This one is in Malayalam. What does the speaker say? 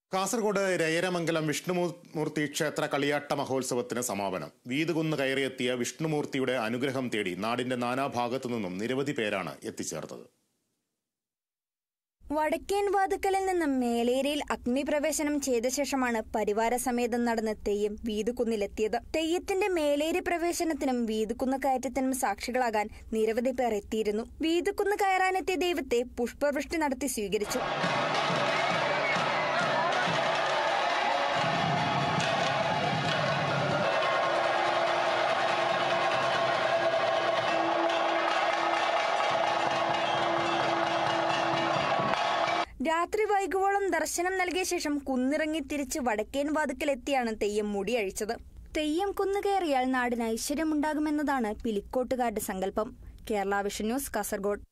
കാസർഗോഡ് രയരമംഗലം വിഷ്ണുമൂർത്തി ക്ഷേത്ര കളിയാട്ട മഹോത്സവത്തിന് സമാപനം വീതുകുന്ന് കയറിയെത്തിയ വിഷ്ണുമൂർത്തിയുടെ അനുഗ്രഹം തേടി നാടിന്റെ നാനാഭാഗത്തു നിന്നും നിരവധി പേരാണ് എത്തിച്ചേർത്തത് വടക്കേൻ വാതുക്കലിൽ നിന്നും മേലേരിയിൽ അഗ്നിപ്രവേശനം ചെയ്ത ശേഷമാണ് പരിവാര സമേതം നടന്ന തെയ്യം വീതുകുന്നിലെത്തിയത് തെയ്യത്തിന്റെ മേലേരി പ്രവേശനത്തിനും വീതുകുന്ന് കയറ്റത്തിനും സാക്ഷികളാകാൻ നിരവധി പേർ എത്തിയിരുന്നു വീതുകുന്ന് കയറാനെത്തിയ ദൈവത്തെ പുഷ്പവൃഷ്ടി നടത്തി സ്വീകരിച്ചു രാത്രി വൈകുവോളം ദർശനം നൽകിയ ശേഷം കുന്നിറങ്ങി തിരിച്ച് വടക്കേൻ വാതുക്കലെത്തിയാണ് തെയ്യം മുടിയഴിച്ചത് തെയ്യം കുന്നുകയറിയാൽ നാടിന് ഐശ്വര്യമുണ്ടാകുമെന്നതാണ് പിലിക്കോട്ടുകാരുടെ സങ്കല്പം കേരള വിഷൻ ന്യൂസ് കാസർഗോഡ്